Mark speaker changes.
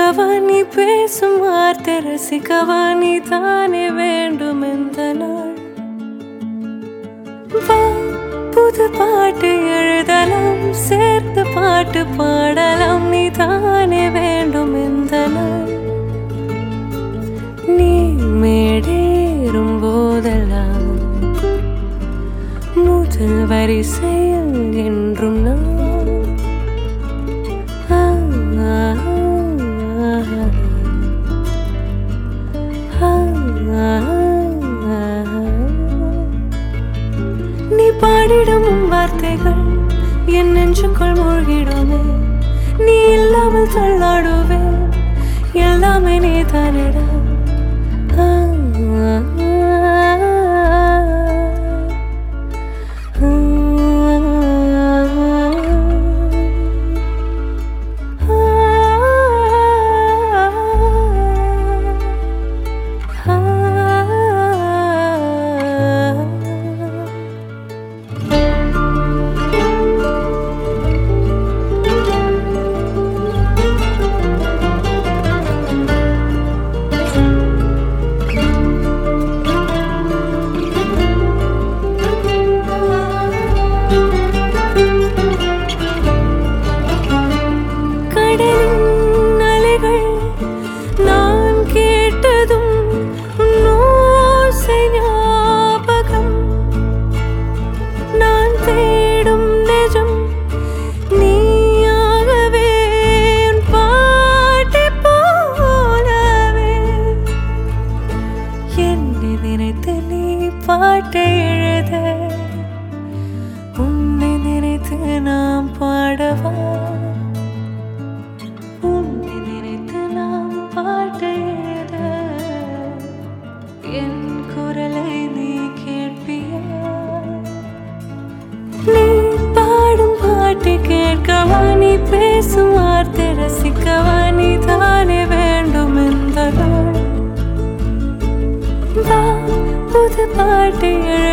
Speaker 1: ரசிக்கவா நீ பேசும் வார்த்தை ரசிக்கவா நீ தானே வேண்டும் இந்த நாள் வா புது பாட்டு எழுதலாம் சேர்த்து பாட்டு பாடலாம் நீ தானே வேண்டும் இந்த நாள் நீ மேடேறும் போதெல்லாம் முதல் வரிசையில் என்றும் நான் ஆ, ஆ, ஆ, ஆ, ஆ. நீ பாடிடும் உன் வார்த்தைகள் என் நெஞ்சுக்குள் மூழ்கிடுமே நீ இல்லாமல் தள்ளாடுவேன் எல்லாமே நீ தானிடா கடலின் அலைகள் நான் கேட்டதும் உன் ஓசை ஞாபகம் நான் தேடும் நிஜம் நீயாகவே உன் பாட்டை போலவே என்னை நினைத்து நீ பாட்டை எழுத உன்னை நினைத்து நாம் பாடவா உன்னை நினைத்து நாம் பாட்டை எழுத என் குரலை நீ கேட்பியா நீ பாடும் பாட்டு கேட்கவா நீ பேசும் வார்த்தை ரசிக்கவா நீ தானே வேண்டும் இந்த நாள் வா புது பாட்டு எழு